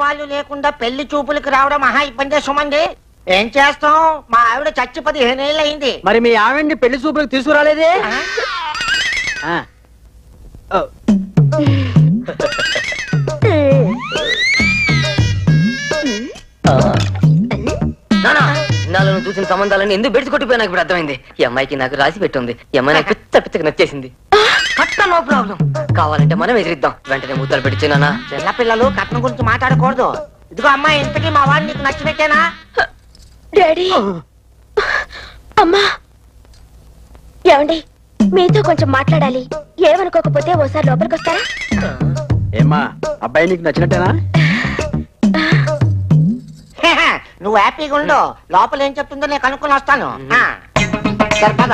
ఆనవాళ్ళు లేకుండా పెళ్లి చూపులకు రావడం మహా ఇబ్బంది సుమంది ఏం చేస్తాం మా ఆవిడ చచ్చి పదిహేను ఏళ్ళు అయింది మరి మీ ఆవిడ్ని పెళ్లి చూపులకు తీసుకురాలేదే ఆ. ఓ, నానా నాలో నువ్వు చూసిన సంబంధాలన్నీ ఎందుకు బెడిసి కొట్టిపోయి నాకు ఇప్పుడు అర్థమైంది ఈ అమ్మాయికి నాకు రాసి పెట్టుంది ఈ అమ్మాయి నాకు పిచ్చ పిచ్చకి నచ్చేసింది కట్ట నో ప్రాబ్లం కావాలంటే మనం ఎదిరిద్దాం వెంటనే ముద్దలు పెట్టి నానా చిన్న పిల్లలు కట్నం గురించి మాట్లాడకూడదు ఇదిగో అమ్మాయి ఇంతకీ మా వాడిని నీకు నచ్చినట్టేనా డాడీ అమ్మా ఏమండి మీతో కొంచెం మాట్లాడాలి ఏమనుకోకపోతే ఓసారి లోపలికి వస్తారా ఏమ్మా అబ్బాయి నీకు నచ్చినట్టేనా నువ్వు హ్యాపీగా ఉండు లోపల ఏం చెప్తుందో నేను కనుక్కొని వస్తాను ఆ. సరే పద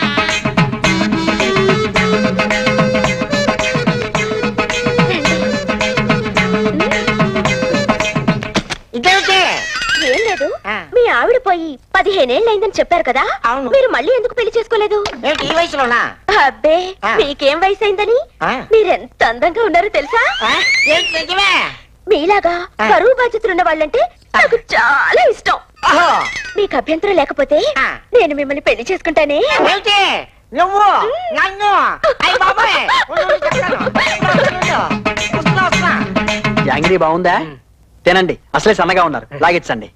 ఇదేమిటి ఏం లేదు ఆ. మీ ఆవిడ పోయి పదిహేనేళ్ళైందని చెప్పారు కదా అవును. మీరు మళ్ళీ ఎందుకు పెళ్లి చేసుకోలేదు ఏమిటి ఈ వయసులోనా అబ్బే ఆ. మీకేం వయసు అయిందని ఆ. మీరెంత అందంగా ఉన్నారో తెలుసా ఆ? ఏంటి నిజమే మీలాగా ఆ. బరువు బాధ్యతలున్న వాళ్ళంటే నాకు చాలా ఇష్టం ఓహో మీకు అభ్యంతరం లేకపోతే ఆ. నేను మిమ్మల్ని పెళ్లి చేసుకుంటానే ఏమిటి నువ్వు నన్ను అయ్యి బాబాయ్ ఉండు, ఉండు, చెప్తాను. ఉండు, ఉండు, ఉండు. వస్తున్నా, వస్తున్నా. యాంగిరీ బాగుందా తినండి అసలే సన్నగా ఉన్నారు లాగించండి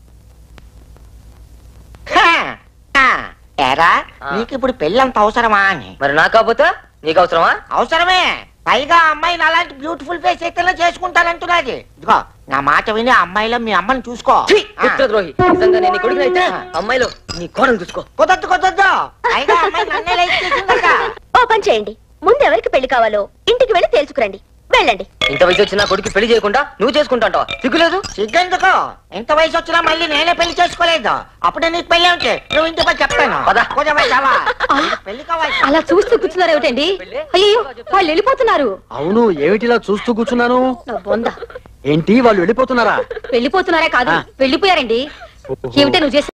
హా, ఆ, ఏరా ఆ. నీకు ఇప్పుడు పెళ్ళంత అవసరమా అని మరి నాకు కాకపోతే నీకు అవసరమా అవసరమే పైగా అమ్మాయిని అలాంటి బ్యూటిఫుల్ ఫేస్ అయితేనే చేసుకుంటానంటున్నది ఇదిగో నా మాట విని ఆ అమ్మాయిలో మీ అమ్మని చూసుకో ఛీ, ఆ. పుత్రద్రోహి నిజంగా నేను నీ కొడుకునైతే అమ్మాయిలో నీ కోడలు చూసుకో కుదరదు కుదరదు పైగా అమ్మాయి నన్నే లైక్ చేసిందట ఓ పని చేయండి ముందు ఎవరికి పెళ్లి కావాలో ఇంటికి వెళ్ళి తేల్చుకురండి వెళ్ళండి ఇంత వయసు వచ్చిన కొడుకు పెళ్లి చేయకుండా నువ్వు చేసుకుంటాంటావా సిగ్గులేదు సిగ్గెందుకు ఎంత వయసు వచ్చినా మళ్ళీ నేనే పెళ్లి చేసుకోలేదు అప్పుడే నీకు పెళ్లి ఉంటే నువ్వు ఇంటికి పోయి చెప్తాను పద. కుదరవయ్యావా? పెళ్లి కావాలి అలా చూస్తూ కూర్చున్నారు ఏమిటండి అయ్యో వాళ్ళు వెళ్ళిపోతున్నారు అవును ఏమిటిలా చూస్తూ కూర్చున్నాను నా బొంద ఏంటి వాళ్ళు వెళ్ళిపోతున్నారా వెళ్ళిపోతున్నారే కాదు ఆ. వెళ్ళిపోయారండి ఏమిటే నువ్వు చేసే